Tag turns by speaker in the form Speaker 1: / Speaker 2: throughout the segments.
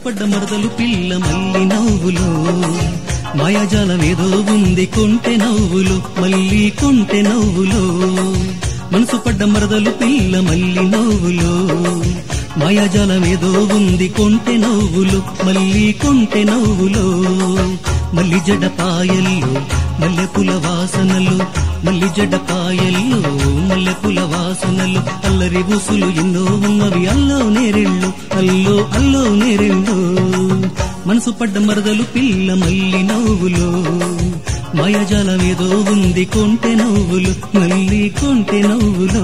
Speaker 1: పడ్డ మరదలు పిల్ల మల్లి నవ్వులో మాయాజాలం ఏదో ఉంది కొంటె నవ్వులు మళ్ళీ కొంటె నవ్వులో మనసు పడ్డ మరదలు పిల్ల మల్లి నవ్వులో మాయాజాలం ఏదో ఉంది కొంటె నవ్వులు మళ్ళీ కొంటె నవ్వులో మల్లి జడ పాయల్లో మల్లెపుల వాసనలు మల్లి జడ పాయల్లో మల్లెపుల వాసనలు అల్లరి బుసులు ఎన్నో ఉన్నవి అల్లో నేరెళ్ళు అల్లో అల్లో నేరెళ్ళు మనసు పడ్డ మరదలు పిల్ల మల్లి నవ్వులో మాయాజాలం ఏదో ఉంది కొంటె నవ్వులు మళ్ళీ కొంటె నవ్వులో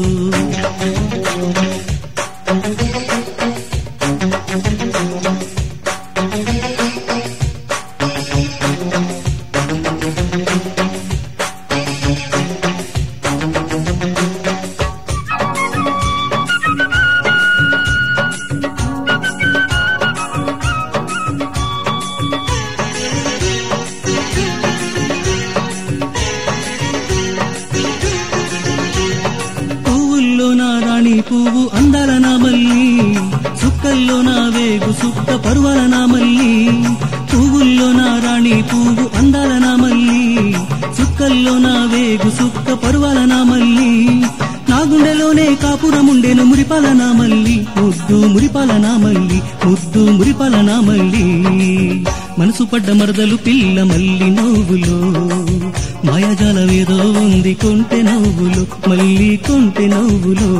Speaker 1: పువ్వుల్లో నా రాణి పువ్వు అందాల నా మల్లి సుక్కల్లో నా వేగు సుక్క పరువాల నా మల్లి పువ్వుల్లో నా రాణి పువ్వు అందాల నా మల్లి సుక్కల్లో నా వేగు సుక్క పరువాల నా మల్లి నా గుండెలోనే కాపురముండెను మురిపాల నా మల్లి ముద్దు మురిపాల నా మల్లి ముద్దు మురిపాల నా మల్లి మనసు పడ్డ మరదలు పిల్ల మల్లి నవ్వులో మాయాజాలం ఏదో ఉంది కొంటె నవ్వులు మళ్ళీ కొంటె నవ్వులో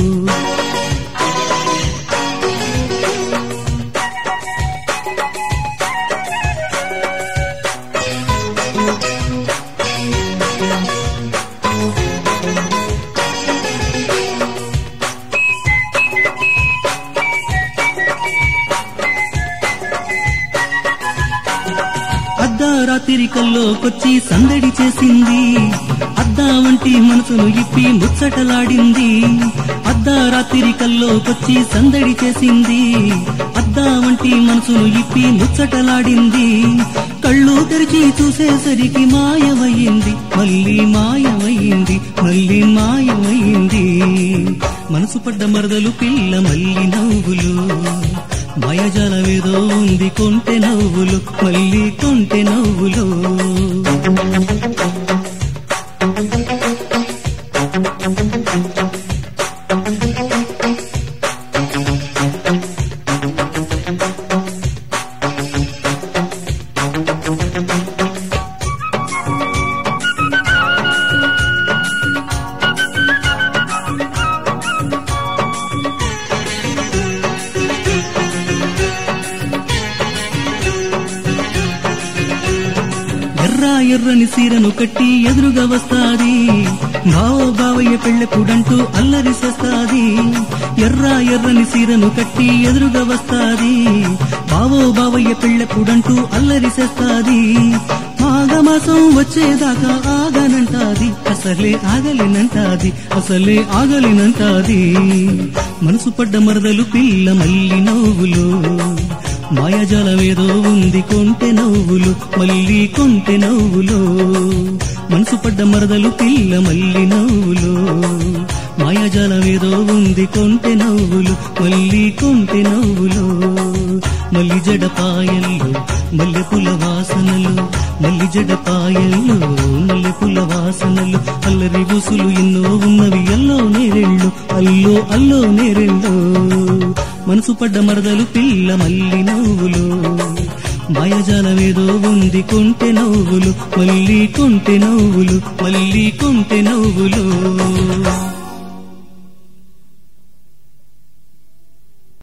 Speaker 1: అర్ధరాత్రి కల్లోకొచ్చి సందడి చేసింది అద్దా వంటి మనసును ఇప్పి ముచ్చటలాడింది అర్ధరాత్రి కల్లోకొచ్చి సందడి చేసింది అద్దా వంటి మనసును ఇప్పి ముచ్చటలాడింది కళ్ళు తెరిచి చూసేసరికి మాయమయ్యింది మళ్ళీ మాయమయ్యింది మళ్ళీ మాయమయ్యింది మనసు పడ్డ మరదలు పిల్ల మళ్ళీ నవ్వులు మాయాజాలమేదో ఉంది కొంటె నవ్వులు మళ్ళీ కొంటె నవ్వులు ఎర్ర ఎర్రని సీరను కట్టి ఎదురుగా వస్తాది బావో బావయ్య పెళ్ళెప్పుడంటూ అల్లరి చేస్తాది ఎర్ర ఎర్రని సీరను కట్టి ఎదురుగా వస్తాది బావో బావయ్య పెళ్ళెప్పుడంటూ అల్లరి చేస్తాది మాఘమాసం వచ్చేదాకా ఆగనంటాది అసలే ఆగలేనంటాది అసలే ఆగలేనంటాది మనసు పడ్డ మరదలు పిల్ల మల్లి నవ్వులు మాయాజాలమేదో ఉంది కొంటె నవ్వులు మళ్ళీ కొంటె నవ్వులో మనసు పడ్డ మరదలు పిల్ల మల్లి నవ్వులు మాయాజాలమేదో ఉంది కొంటె నవ్వులు మళ్ళీ కొంటె నవ్వులో మల్లి జడ పాయల్లో మల్లెపుల వాసనలు మల్లి జడ పాయల్లో మల్లెపుల వాసనలు అల్లరి బుసులు ఎన్నో ఉన్నవి ఎల్లో నేరెళ్ళు అల్లో అల్లో నేరెళ్ళు మనసు పడ్డ మరదలు పిల్ల మల్లి నవ్వులు మాయాజాలమేదో ఉంది కొంటె నవ్వులు మళ్ళీ కొంటె నవ్వులు మళ్ళీ కొంటె నవ్వులు